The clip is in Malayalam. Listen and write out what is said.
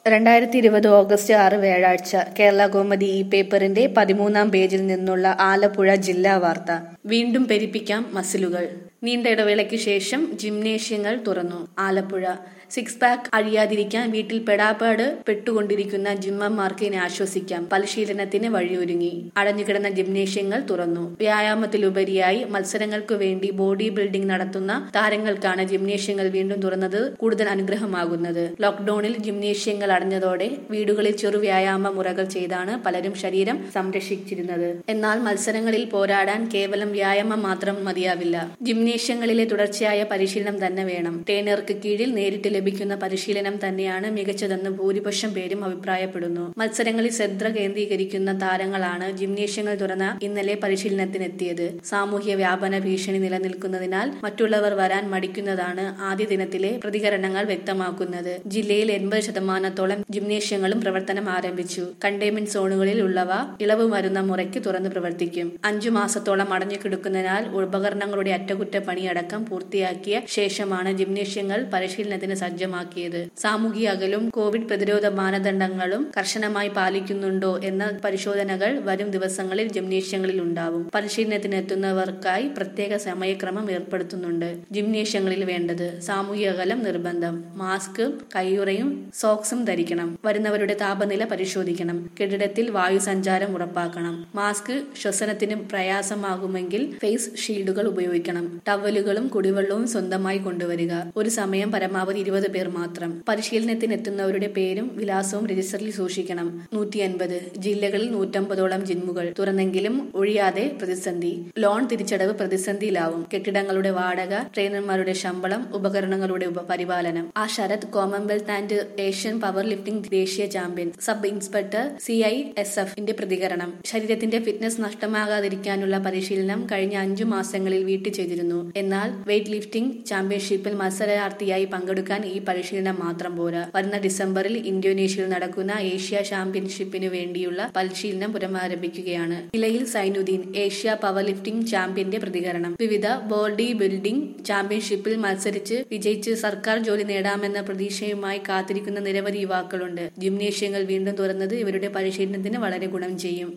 രണ്ടായിരത്തി ഇരുപത് ഓഗസ്റ്റ് ആറ് വ്യാഴാഴ്ച കേരള കൗമുദി ഈ പേപ്പറിന്റെ പതിമൂന്നാം പേജിൽ നിന്നുള്ള ആലപ്പുഴ ജില്ലാ വാർത്ത വീണ്ടും പെരിപ്പിക്കാം മസിലുകൾ നീണ്ട ഇടവേളയ്ക്ക് ശേഷം ജിംനേഷ്യങ്ങൾ തുറന്നു ആലപ്പുഴ സിക്സ് പാക്ക് അഴിയാതിരിക്കാൻ വീട്ടിൽ പെടാപ്പാട് പെട്ടുകൊണ്ടിരിക്കുന്ന ജിമ്മന്മാർക്ക് ഇനി ആശ്വസിക്കാം പരിശീലനത്തിന് വഴിയൊരുങ്ങി അടഞ്ഞുകിടന്ന ജിംനേഷ്യങ്ങൾ തുറന്നു വ്യായാമത്തിലുപരിയായി മത്സരങ്ങൾക്കു വേണ്ടി ബോഡി ബിൽഡിംഗ് നടത്തുന്ന താരങ്ങൾക്കാണ് ജിംനേഷ്യങ്ങൾ വീണ്ടും തുറന്നത് കൂടുതൽ അനുഗ്രഹമാകുന്നത് ലോക്ഡൌണിൽ ജിംനേഷ്യങ്ങൾ അടഞ്ഞതോടെ വീടുകളിൽ ചെറു വ്യായാമ മുറകൾ ചെയ്താണ് പലരും ശരീരം സംരക്ഷിച്ചിരുന്നത് എന്നാൽ മത്സരങ്ങളിൽ പോരാടാൻ കേവലം വ്യായാമം മാത്രം മതിയാവില്ല ജിംനേഷ്യങ്ങളിലെ തുടർച്ചയായ പരിശീലനം തന്നെ വേണം ട്രെയിനർക്ക് കീഴിൽ നേരിട്ട് ലഭിക്കുന്ന പരിശീലനം തന്നെയാണ് മികച്ചതെന്ന് ഭൂരിപക്ഷം പേരും അഭിപ്രായപ്പെടുന്നു മത്സരങ്ങളിൽ ശ്രദ്ധ കേന്ദ്രീകരിക്കുന്ന താരങ്ങളാണ് ജിംനേഷ്യങ്ങൾ തുറന്ന ഇന്നലെ പരിശീലനത്തിനെത്തിയത് സാമൂഹ്യ വ്യാപന ഭീഷണി നിലനിൽക്കുന്നതിനാൽ മറ്റുള്ളവർ വരാൻ മടിക്കുന്നതാണ് ആദ്യ ദിനത്തിലെ പ്രതികരണങ്ങൾ വ്യക്തമാക്കുന്നത് ജില്ലയിൽ എൺപത് ശതമാനത്തോളം ജിംനേഷ്യങ്ങളും പ്രവർത്തനം ആരംഭിച്ചു കണ്ടെയ്ൻമെന്റ് സോണുകളിൽ ഉള്ളവ ഇളവ് വരുന്ന മുറയ്ക്ക് തുറന്ന് പ്രവർത്തിക്കും അഞ്ചു മാസത്തോളം അടഞ്ഞു കിടക്കുന്നതിനാൽ ഉപകരണങ്ങളുടെ അറ്റകുറ്റപ്പണിയടക്കം പൂർത്തിയാക്കിയ ശേഷമാണ് ജിംനേഷ്യങ്ങൾ പരിശീലനത്തിന് സജ്ജമാക്കിയത് സാമൂഹിക അകലും കോവിഡ് പ്രതിരോധ മാനദണ്ഡങ്ങളും കർശനമായി പാലിക്കുന്നുണ്ടോ എന്ന പരിശോധനകൾ വരും ദിവസങ്ങളിൽ ജിംനേഷ്യങ്ങളിൽ ഉണ്ടാവും പരിശീലനത്തിനെത്തുന്നവർക്കായി പ്രത്യേക സമയക്രമം ഏർപ്പെടുത്തുന്നുണ്ട് ജിംനേഷ്യങ്ങളിൽ വേണ്ടത് സാമൂഹിക അകലം നിർബന്ധം മാസ്ക് കയ്യുറയും സോക്സും ധരിക്കണം വരുന്നവരുടെ താപനില പരിശോധിക്കണം കെട്ടിടത്തിൽ വായു സഞ്ചാരം ഉറപ്പാക്കണം മാസ്ക് ശ്വസനത്തിന് പ്രയാസമാകുമെങ്കിൽ ഫേസ് ഷീൽഡുകൾ ഉപയോഗിക്കണം ടവലുകളും കുടിവെള്ളവും സ്വന്തമായി കൊണ്ടുവരിക ഒരു സമയം പരമാവധി ഇരുപത് പേർ മാത്രം പരിശീലനത്തിനെത്തുന്നവരുടെ പേരും വിലാസവും രജിസ്റ്ററിൽ സൂക്ഷിക്കണം നൂറ്റി അൻപത് ജില്ലകളിൽ നൂറ്റമ്പതോളം ജിമ്മുകൾ തുറന്നെങ്കിലും ഒഴിയാതെ പ്രതിസന്ധി ലോൺ തിരിച്ചടവ് പ്രതിസന്ധിയിലാവും കെട്ടിടങ്ങളുടെ വാടക ട്രെയിനർമാരുടെ ശമ്പളം ഉപകരണങ്ങളുടെ പരിപാലനം ആ Sharath Commonwealth and Asian power lifting ദേശീയ champion sub inspector C I S എഫിന്റെ പ്രതികരണം ശരീരത്തിന്റെ ഫിറ്റ്നസ് നഷ്ടമാകാതിരിക്കാനുള്ള പരിശീലനം കഴിഞ്ഞ അഞ്ചു മാസങ്ങളിൽ വീട്ടിൽ ചെയ്തിരുന്നു എന്നാൽ വെയ്റ്റ് ലിഫ്റ്റിംഗ് ചാമ്പ്യൻഷിപ്പിൽ മത്സരാർത്ഥിയായി പങ്കെടുക്കാൻ ഈ പരിശീലനം മാത്രം പോരാ വരുന്ന ഡിസംബറിൽ ഇന്തോനേഷ്യയിൽ നടക്കുന്ന ഏഷ്യ ചാമ്പ്യൻഷിപ്പിന് വേണ്ടിയുള്ള പരിശീലനം പുനരാരംഭിക്കുകയാണ് ഇലയിൽ സൈനുദ്ദീൻ ഏഷ്യ പവർ ലിഫ്റ്റിംഗ് ചാമ്പ്യന്റെ പ്രതികരണം വിവിധ ബോഡി ബിൽഡിംഗ് ചാമ്പ്യൻഷിപ്പിൽ മത്സരിച്ച് വിജയിച്ച് സർക്കാർ ജോലി നേടാമെന്ന പ്രതീക്ഷയുമായി കാത്തിരിക്കുന്ന നിരവധി യുവാക്കളുണ്ട് ജിംനേഷ്യങ്ങൾ വീണ്ടും തുറന്നത് ഇവരുടെ പരിശീലനത്തിന് വളരെ ഗുണം ചെയ്യും